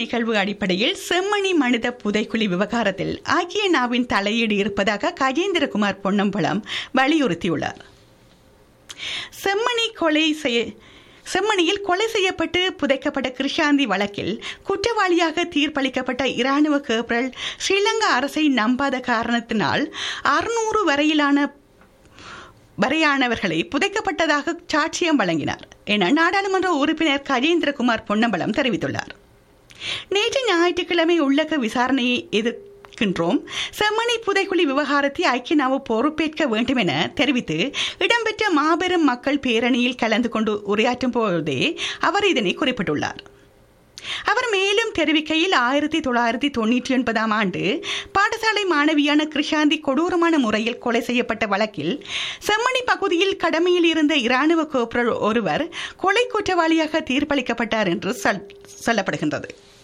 நிகழ்வு அடிப்படையில் செம்மணி மனித புதைக்குழி விவகாரத்தில் ஐக்கிய நாவின் தலையீடு இருப்பதாக கஜேந்திரகுமார் பொன்னம்பலம் வலியுறுத்தியுள்ளார் செம்மணி கொலை செய்ய செம்மணியில் கொலை செய்யப்பட்டு புதைக்கப்பட்ட கிருஷாந்தி வழக்கில் குற்றவாளியாக தீர்ப்பளிக்கப்பட்ட இராணுவ கேப்ரல் ஸ்ரீலங்கா அரசை நம்பாத காரணத்தினால் அறுநூறு வரையிலான வரையானவர்களை புதைக்கப்பட்டதாக சாட்சியம் வழங்கினார் என நாடாளுமன்ற உறுப்பினர் கஜேந்திரகுமார் பொன்னம்பலம் தெரிவித்துள்ளார் நேற்று ஞாயிற்றுக்கிழமை உள்ளக விசாரணையை எதிர்க்கின்றோம் செம்மணி புதைக்குழி விவகாரத்தை ஐக்கியனாவு பொறுப்பேற்க வேண்டும் என தெரிவித்து இடம்பெற்ற மாபெரும் மக்கள் பேரணியில் கலந்து கொண்டு உரையாற்றும் போதே அவர் இதனை குறிப்பிட்டுள்ளார் அவர் மேலும் தெரிவிக்கையில் ஆயிரத்தி தொள்ளாயிரத்தி தொண்ணூற்றி ஒன்பதாம் ஆண்டு பாடசாலை மாணவியான கிருஷாந்தி கொடூரமான முறையில் கொலை செய்யப்பட்ட வழக்கில் செம்மணி பகுதியில் கடமையில் இருந்த இராணுவ கோப்ரல் ஒருவர் கொலை குற்றவாளியாக தீர்ப்பளிக்கப்பட்டார் என்று சொல் சொல்லப்படுகின்றது